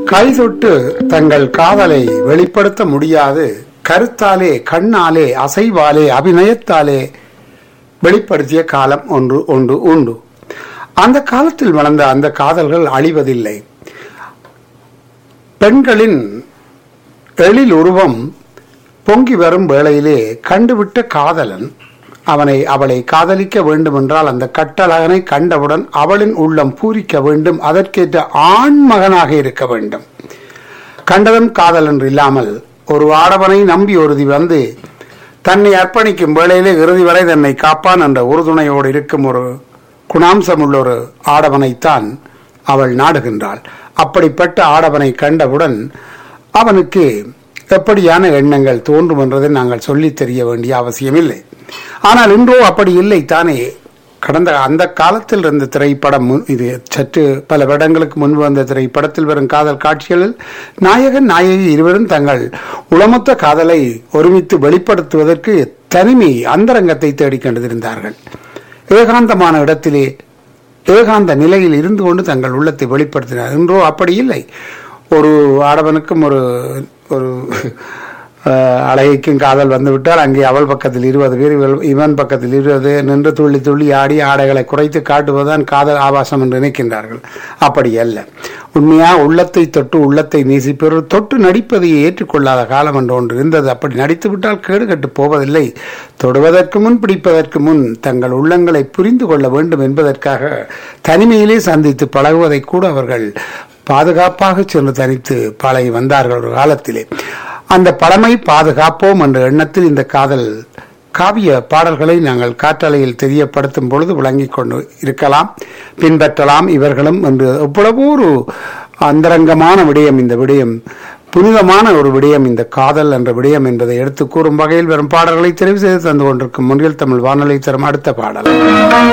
கைதொட்டு தங்கள் காதலை வெளிப்படுத்த முடியாது கருத்தாலே கண்ணாலே அசைவாலே அபிநயத்தாலே வெளிப்படுத்திய காலம் ஒன்று ஒன்று உண்டு அந்த காலத்தில் வளர்ந்த அந்த காதல்கள் அழிவதில்லை பெண்களின் எழில் உருவம் பொங்கி வரும் வேளையிலே கண்டுவிட்ட காதலன் அவனை அவளை காதலிக்க வேண்டும் என்றால் அந்த கட்டழகனை கண்டவுடன் அவளின் உள்ளம் பூரிக்க வேண்டும் அதற்கேற்ற ஆண் மகனாக இருக்க வேண்டும் கண்டதும் காதல் என்று இல்லாமல் ஒரு ஆடவனை நம்பி ஒருதி வந்து தன்னை அர்ப்பணிக்கும் வேளையிலே இறுதி வரை தன்னை காப்பான் என்ற உறுதுணையோடு இருக்கும் ஒரு குணாம்சம் உள்ள ஒரு ஆடவனைத்தான் அவள் நாடுகின்றாள் அப்படிப்பட்ட ஆடவனை கண்டவுடன் அவனுக்கு எப்படியான எண்ணங்கள் தோன்றும் என்றதை நாங்கள் சொல்லித் தெரிய வேண்டிய அவசியமில்லை ஆனால் இன்றோ அப்படி இல்லை தானே கடந்த அந்த காலத்தில் இருந்த திரைப்படம் மு- இது சற்று பல வருடங்களுக்கு முன்பு வந்த திரைப்படத்தில் வரும் காதல் காட்சிகளில் நாயகன் நாயகி இருவரும் தங்கள் உளமொத்த காதலை ஒருமித்து வெளிப்படுத்துவதற்கு தனிமை அந்தரங்கத்தை தேடிக் கொண்டிருந்தார்கள் ஏகாந்தமான இடத்திலே ஏகாந்த நிலையில் இருந்து கொண்டு தங்கள் உள்ளத்தை வெளிப்படுத்தினார் இன்றோ அப்படி இல்லை ஒரு ஆடவனுக்கும் ஒரு ஒரு அஹ், அழகிக்கும் காதல் வந்துவிட்டால் அங்கே அவள் பக்கத்தில் இருபது பேர் இவள்- இவன் பக்கத்தில் இருபது நின்று துள்ளி துள்ளி ஆடி ஆடைகளை குறைத்து காட்டுவதுதான் காதல் ஆபாசம் என்று நினைக்கின்றார்கள் அப்படி அல்ல உண்மையா உள்ளத்தை தொட்டு உள்ளத்தை நேசிப்பவர் தொட்டு நடிப்பதை ஏற்றுக்கொள்ளாத காலம் என்று ஒன்று இருந்தது அப்படி நடித்து விட்டால் கேடு கட்டு போவதில்லை தொடுவதற்கு முன் பிடிப்பதற்கு முன் தங்கள் உள்ளங்களை புரிந்து கொள்ள வேண்டும் என்பதற்காக தனிமையிலே சந்தித்து பழகுவதை கூட அவர்கள் பாதுகாப்பாக சென்று தனித்து பழகி வந்தார்கள் ஒரு காலத்திலே அந்த பழமை பாதுகாப்போம் என்ற எண்ணத்தில் இந்த காதல் காவிய பாடல்களை நாங்கள் காற்றலையில் தெரியப்படுத்தும் பொழுது விளங்கிக் கொண்டு இருக்கலாம் பின்பற்றலாம் இவர்களும் என்று எவ்வளவோ ஒரு அந்தரங்கமான விடயம் இந்த விடயம் புனிதமான ஒரு விடயம் இந்த காதல் என்ற விடயம் என்பதை எடுத்து கூறும் வகையில் வரும் பாடல்களை தெரிவு செய்து தந்து கொண்டிருக்கும் முன்னில் தமிழ் வானொலி தரும் அடுத்த பாடல்